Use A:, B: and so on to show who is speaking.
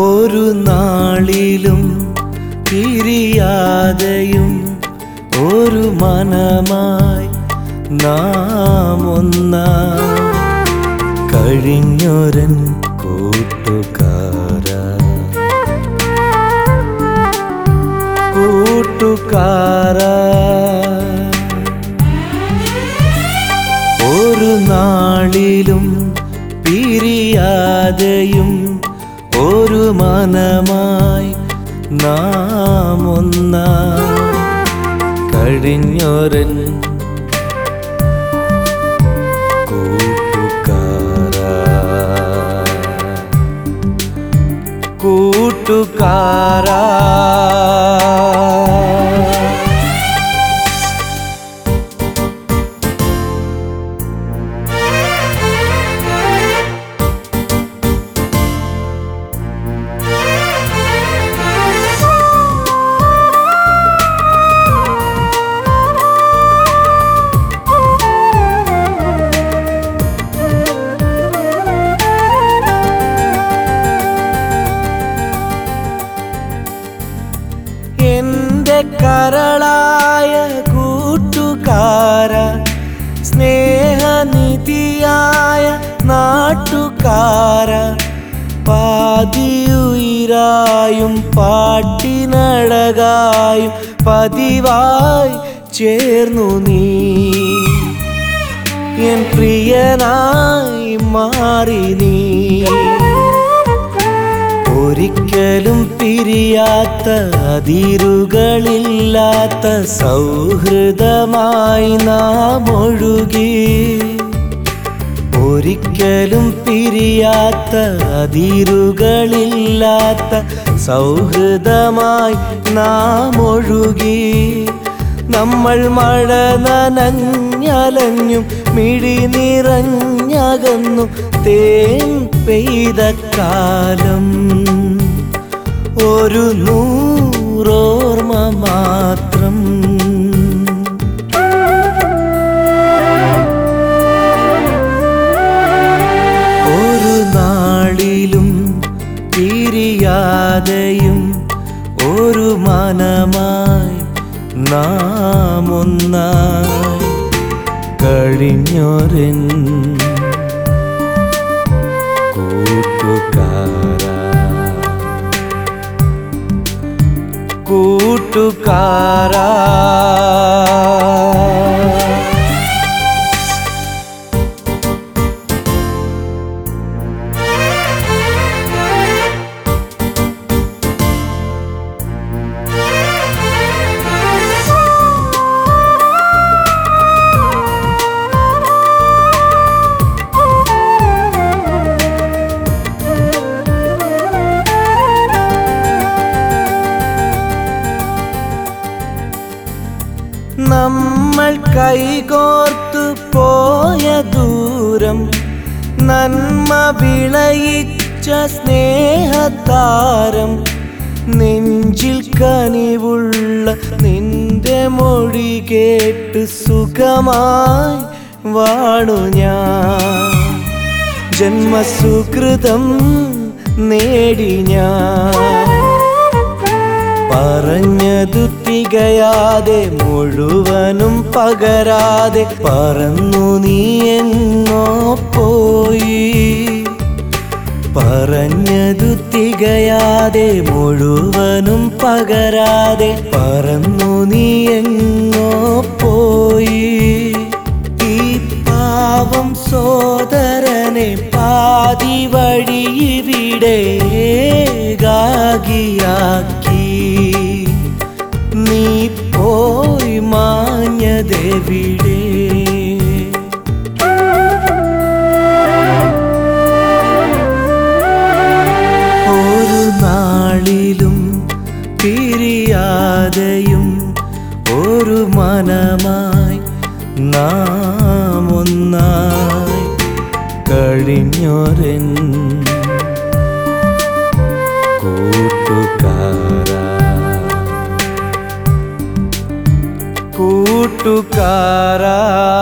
A: ഒരു നാളിലും പിരിയാതെയും ഒരു മനമായി നാം ഒന്നായി കഴിഞ്ഞൊരൻ കൂട്ടുകാര കൂട്ടുകാര ഒരു നാളിലും പിരിയാതെയും ഒരു മനമായി നാം ഒന്നായി കഴിഞ്ഞൊരൻ കൂട്ടുകാര കൂട്ടുകാര എന്റെ കരളായ കൂട്ടുകാര സ്നേഹനിധിയായ നാട്ടുകാര പാതിയുയിരായും പാട്ടിനഴകായും പതിവായി ചേർന്നു നീ എൻ പ്രിയനായി മാറി നീ ഒരിക്കലും പിരിയാത്ത അതിരുകളില്ലാത്ത സൗഹൃദമായി നാം ഒഴുകി ഒരിക്കലും പിരിയാത്ത അതിരുകളില്ലാത്ത സൗഹൃദമായി നാം ഒഴുകി നമ്മൾ മഴ നനഞ്ഞലഞ്ഞും മിഴി നിറഞ്ഞകന്നു തേൻ പെയ്ത കാലം ഒരു നൂറോർമ്മ മാത്രം ഒരു നാളിലും പിരിയാതെയും ഒരു മനമായി നാം ഒന്നായി കഴിഞ്ഞൊരൻ കൂട്ടുകാര കൂട്ടുകാര നമ്മൾ കൈകോർത്തു പോയ ദൂരം നന്മ വിളയിച്ച സ്നേഹതാരം നെഞ്ചിൽ കനിവുള്ള നിന്റെ മൊഴി കേട്ട് സുഖമായി വാണു ഞാൻ ജന്മസുകൃതം നേടി ഞാൻ പറഞ്ഞതു തികയാതെ മുഴുവനും പകരാതെ പറന്നു നീ എന്നോ പോയി പറഞ്ഞതു തികയാതെ മുഴുവനും പകരാതെ പറന്നു നീ എങ്ങോ പോയി ഈ പാവം സോദരനെ പാതി വഴി ഇവിടെ ഏകാകിയാക്കി നീ പോയി മാഞ്ഞതെവിടെ ഒരു നാളിലും പിരിയാതെയും ഒരു മനമായി നാം ഒന്നായി കഴിഞ്ഞൊരൻ കൂട്ടുകാര കൂട്ടുകാരാ